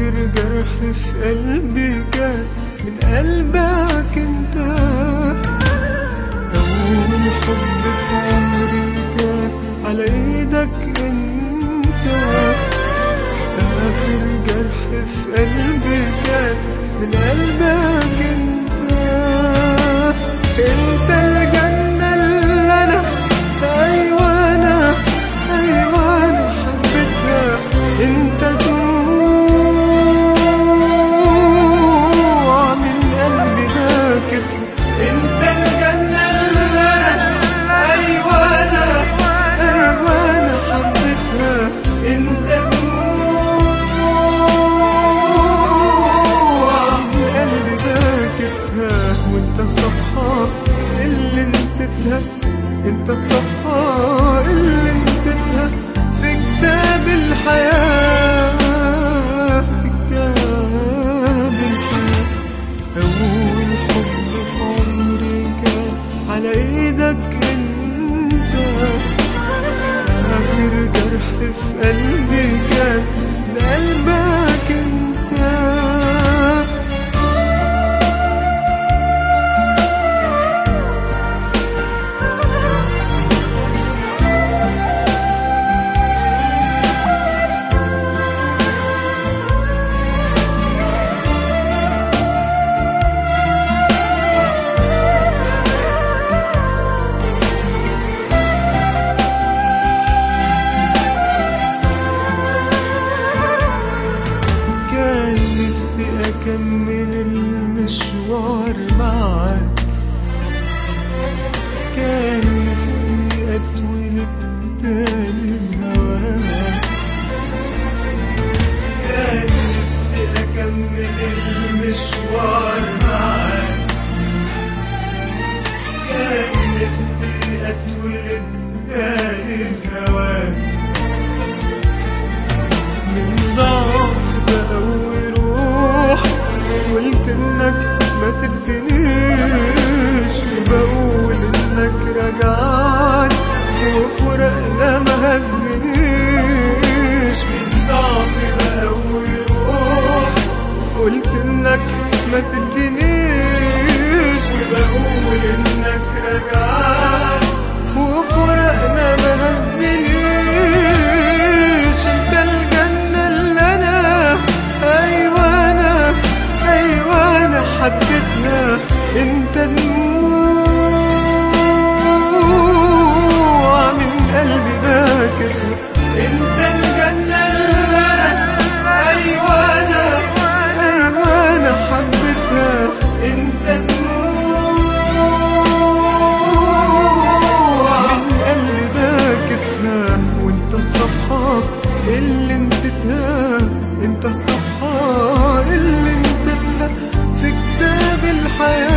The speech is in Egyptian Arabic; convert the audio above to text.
آخر جرح في قلبي كان من قلبك انت أول حب في عمري كان على ايدك انت آخر جرح في قلبي كان من قلبك انت انت الجنة اللي انا ايوه انا ايوه انا حبيتها انت دموع من قلبي باكت انت الجنة اللي انا ايوه انا ايوه انا حبيتها انت دموع من قلبي باكتها وانت الصفحة اللي نسيتها انت الصفحة اللي نسيتها في كتاب الحياة في كتاب الحياة أول حب في عمري كان على إيدك أنت آخر جرح في قلبي كان لقلبك أنت كان نفسي أكمل المشوار معاك كان نفسي أتولد تاني هواك كان نفسي أكمل المشوار معاك كان نفسي أتولد تاني هواك من ضعف بقوي روح قلت انك ما سبتنيش وبقول انك رجعت وفرقنا ما هزنيش من ضعف بقوي روح قلت انك ما سبتنيش وبقول انك رجعت وفرقنا ما هزنيش انت الجنة اللي انا ايوه انا ايوه انا حبيتها انت دموع من قلبي باكت انت الجنة اللي انا ايوه انا ايوه انا حبيتها انت دموع من قلبي باكتها وانت الصفحة اللي نسيتها انت الصفحة اللي نسيتها في كتاب الحياة